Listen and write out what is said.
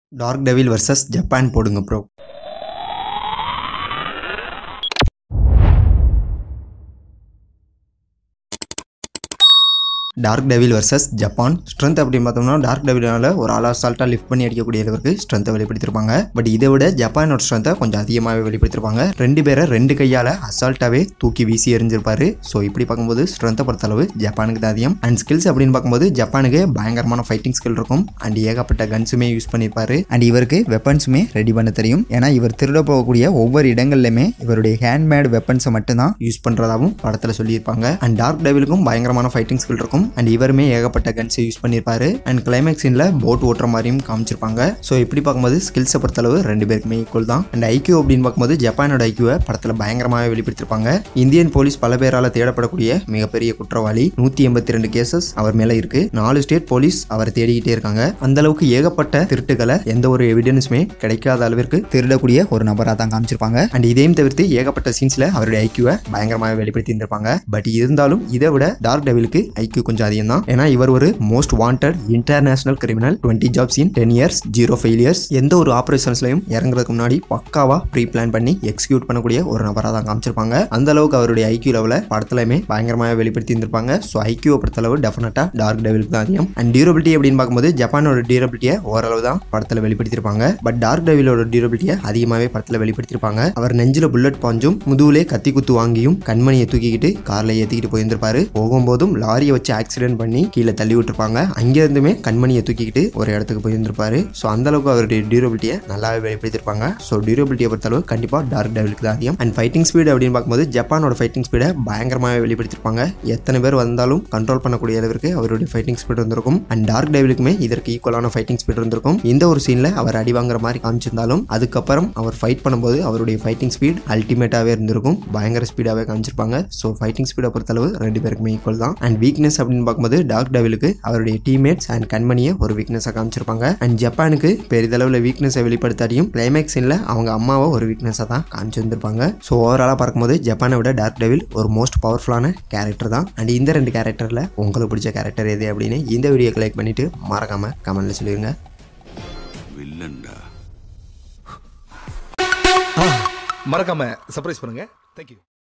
dark devil versus Japan போடுங்க bro dark devil versus Japan strength அப்படின்னு பார்த்தோம்னா dark டெவிலால ஒரு ஆள் அசால்ட்டாக லிஃப்ட் பண்ணி அடிக்கக்கூடிய அளவுக்கு ஸ்ட்ரென்த்தை வெளிப்படுத்திருப்பாங்க பட் இதை விட ஜப்பானோட ஸ்ட்ரென்த்தை கொஞ்சம் அதிகமாகவே வெளிப்படுத்திருப்பாங்க ரெண்டு பேரை ரெண்டு கையால் அசால்ட்டாகவே தூக்கி வீசி எறிஞ்சிருப்பாரு ஸோ இப்படி பார்க்கும்போது ஸ்ட்ரென்த்தை பொறுத்தளவு ஜப்பானுக்கு தான் அதிகம் அண்ட் ஸ்கில்ஸ் அப்படின்னு பார்க்கும்போது ஜப்பானுக்கு பயங்கரமான ஃபைட்டிங் ஸ்கில் இருக்கும் அண்ட் ஏகப்பட்ட கன்ஸுமே யூஸ் பண்ணியிருப்பாரு அண்ட் இவருக்கு வெப்பன்ஸுமே ரெடி பண்ண தெரியும் ஏன்னா இவர் திருட போகக்கூடிய ஒவ்வொரு இடங்கள்லையுமே இவருடைய ஹேண்ட்மேட் வெப்பன்ஸை மட்டும்தான் யூஸ் பண்ணுறதாகவும் படத்தில் சொல்லியிருப்பாங்க அண்ட் டார்க் டெவிலுக்கும் பயங்கரமான ஃபைட்டிங் ஸ்கில் இருக்கும் அண்ட் இவருமே ஏகப்பட்ட கன்ஸை யூஸ் பண்ணியிருப்பாரு அண்ட் கிளைமேக்ஸ் சீனில் போட் ஓட்டுற மாதிரியும் காமிச்சிருப்பாங்க ஸோ இப்படி பார்க்கும்போது ஸ்கில்ஸை பொறுத்தளவு ரெண்டு பேருக்குமே ஈக்குவல் தான் அண்ட் ஐக்யூ அப்படின்னு பார்க்கும்போது ஜப்பானோட ஐக்யூவை படத்தில் பயங்கரமாகவே வெளிப்படுத்திருப்பாங்க இந்தியன் போலீஸ் பல பேரால் தேடப்படக்கூடிய மிகப்பெரிய குற்றவாளி நூற்றி எண்பத்தி ரெண்டு கேசஸ் அவர் மேலே இருக்கு நாலு ஸ்டேட் போலீஸ் அவரை தேடிக்கிட்டே இருக்காங்க அந்த அளவுக்கு ஏகப்பட்ட திருட்டுகளை எந்த ஒரு எவிடன்ஸுமே கிடைக்காத அளவிற்கு திருடக்கூடிய ஒரு நபராக தான் காமிச்சிருப்பாங்க அண்ட் இதையும் தவிர்த்து ஏகப்பட்ட சீன்ஸில் அவருடைய ஐக்யூவை பயங்கரமாக வெளிப்படுத்தி இருந்திருப்பாங்க பட் இருந்தாலும் இதை விட டார்க் டெவிலுக்கு ஐக்யூ கொஞ்சம் அதிகம் தான் ஏன்னா இவர் ஒரு most wanted international criminal twenty jobs in ten years zero failures எந்த ஒரு ஆப்ரேஷன்ஸ்லையும் இறங்குறதுக்கு முன்னாடி பக்காவா ப்ரீ பிளான் பண்ணி எக்ஸிக்யூட் பண்ணக்கூடிய ஒரு நபராக தான் காமிச்சிருப்பாங்க அந்த அளவுக்கு அவருடைய ஐக்யூ லெவலில் படத்துலையுமே பயங்கரமாக வெளிப்படுத்தி இருந்திருப்பாங்க ஸோ ஐக்யூவை பொறுத்தளவு டெஃபினட்டாக டார்க் டெவிலுக்கு தான் அதிகம் அண்ட் டியூரபிலிட்டி அப்படின்னு பார்க்கும்போது ஜப்பானோட டியூரபிலிட்டியை ஓரளவு தான் படத்தில் வெளிப்படுத்தியிருப்பாங்க பட் டார்க் டெவிலோட டியூரபிலிட்டியை அதிகமாகவே படத்தில் வெளிப்படுத்தியிருப்பாங்க அவர் நெஞ்சில் புல்லட் பாஞ்சும் முதுகுலே கத்தி குத்து வாங்கியும் கண்மணியை தூக்கிக்கிட்டு காரில் ஏற்றிக்கிட்டு போயிருந்திருப்பாரு போகும்போதும் லாரியை வச்சு ஆக்சிடென்ட் பண்ணி கீழே தள்ளி விட்டுருப்பாங்க அங்கேருந்துமே கண்மணியை தூக்கிக்கிட்டு ஒரு இடத்துக்கு போயிருந்திருப்பாரு ஸோ அந்த அளவுக்கு அவருடைய டியூரபிலிட்டியை நல்லாவே வெளிப்படுத்தியிருப்பாங்க ஸோ டியூரபிலிட்டியை பொறுத்தளவு கண்டிப்பாக டார்க் டெவிலுக்கு தான் அதிகம் அண்ட் ஃபைட்டிங் ஸ்பீடு அப்படின்னு பார்க்கும்போது ஜப்பானோட ஃபைட்டிங் ஸ்பீடை பயங்கரமாகவே வெளிப்படுத்தியிருப்பாங்க எத்தனை பேர் வந்தாலும் கண்ட்ரோல் பண்ணக்கூடிய அளவிற்கு அவருடைய ஃபைட்டிங் ஸ்பீடு இருந்திருக்கும் அண்ட் டார்க் டெவிலுக்குமே இதற்கு ஈக்குவலான ஃபைட்டிங் ஸ்பீடு இருந்திருக்கும் இந்த ஒரு சீனில் அவர் அடி வாங்குற மாதிரி காமிச்சிருந்தாலும் அதுக்கப்புறம் அவர் ஃபைட் பண்ணும்போது அவருடைய ஃபைட்டிங் ஸ்பீட் அல்டிமேட்டாகவே இருந்திருக்கும் பயங்கர ஸ்பீடாகவே காமிச்சிருப்பாங்க ஸோ ஃபைட்டிங் ஸ்பீடை பொறுத்தளவு ரெண்டு பேருக்குமே ஈக்குவல் தான் அண்ட் வீக்னஸ் அப்படின்னு பார்க்கும்போது டார்க் டெவிலுக்கு அவருடைய டீம்மேட்ஸ் அண்ட் கண்மணியை ஒரு வீக்னஸாக காமிச்சிருப்பாங்க அண்ட் ஜப்பானுக்கு பெரிதளவில் வீக்னஸை வெளிப்படுத்தாட்டியும் கிளைமேக்ஸ் சீனில் அவங்க அம்மாவை ஒரு வீக்னஸாக தான் காமிச்சிருந்திருப்பாங்க ஸோ ஓவராலாக பார்க்கும்போது ஜப்பானை விட டார்க் டெவில் ஒரு மோஸ்ட் பவர்ஃபுல்லான கேரக்டர் தான் அண்ட் இந்த ரெண்டு கேரக்டரில் உங்களுக்கு பிடிச்ச கேரக்டர் எது அப்படின்னு இந்த வீடியோக்கு லைக் பண்ணிட்டு மறக்காம கமெண்ட்ல சொல்லிடுங்க வில்லன்டா மறக்காம சர்ப்ரைஸ் பண்ணுங்க தேங்க்யூ